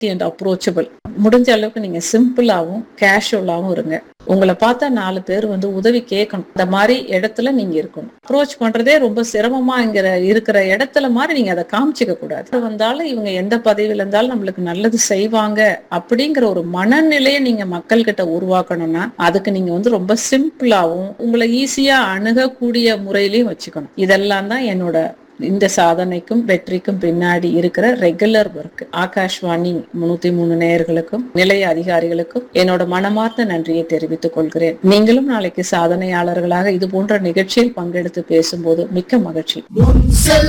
and approachable முடிஞ்ச அளவுக்கு நீங்க சிம்பிளாவும் கேஷுவலாவும் இருங்க உங்களை பார்த்தா நாலு பேர் வந்து உதவி கேட்கணும் இந்த மாதிரி இடத்துல நீங்க இருக்கணும் அப்ரோச் பண்றதே ரொம்ப சிரமமாங்கிற இருக்கிற இடத்துல மாதிரி நீங்க அதை காமிச்சிக்க கூடாது வந்தாலும் இவங்க எந்த பதவியில இருந்தாலும் நம்மளுக்கு நல்லது செய்வாங்க அப்படிங்கிற ஒரு மனநிலையை நீங்க மக்கள் கிட்ட உருவாக்கணும்னா அதுக்கு நீங்க வந்து ரொம்ப சிம்பிளாவும் உங்களை ஈஸியா அணுகக்கூடிய முறையிலையும் வச்சுக்கணும் இதெல்லாம் தான் என்னோட இந்த சாதனைக்கும் வெற்றிக்கும் பின்னாடி இருக்கிற ரெகுலர் ஒர்க் ஆகாஷ்வாணி முன்னூத்தி மூணு நேயர்களுக்கும் நிலைய அதிகாரிகளுக்கும் என்னோட மனமார்ந்த நன்றியை தெரிவித்துக் கொள்கிறேன் நீங்களும் நாளைக்கு சாதனையாளர்களாக இது போன்ற நிகழ்ச்சியில் பங்கெடுத்து பேசும்போது மிக்க மகிழ்ச்சி முன் செல்ல